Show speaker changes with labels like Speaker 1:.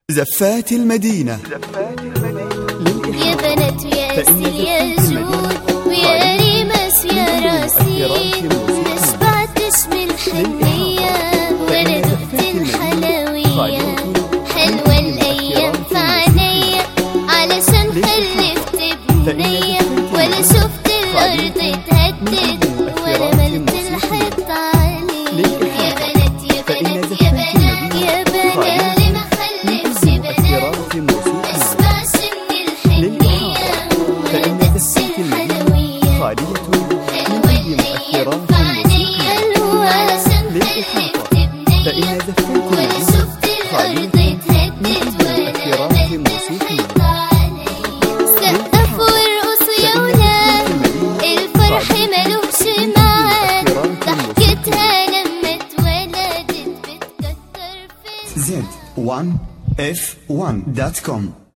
Speaker 1: زفات المدينة
Speaker 2: يا بنات ويا أسيل يا جود ويا ريمس ويا راسين ما شبعتش من الحنية ولا دقت الحلوية حلوة الأيام في عينيا علشان خلفت بنية ولا شفت الأرض اتهدد ولا ملت الحيط عليه يا بنات يا بنات يا بنات يا بنات اللي ما خلفش بنات أشبعش من الحنية ولا دقش الحلوية
Speaker 1: خالية
Speaker 2: حلوة الأيام في عينيا علشان خلفت بنية ولا شفت الأرض اتهدد ولا ملت الحيط عليه سقف وارقصوا يا ولاد الفرح ملوش ميعاد ضحكتها لما اتولدت بتكتر في
Speaker 1: Z1F1.com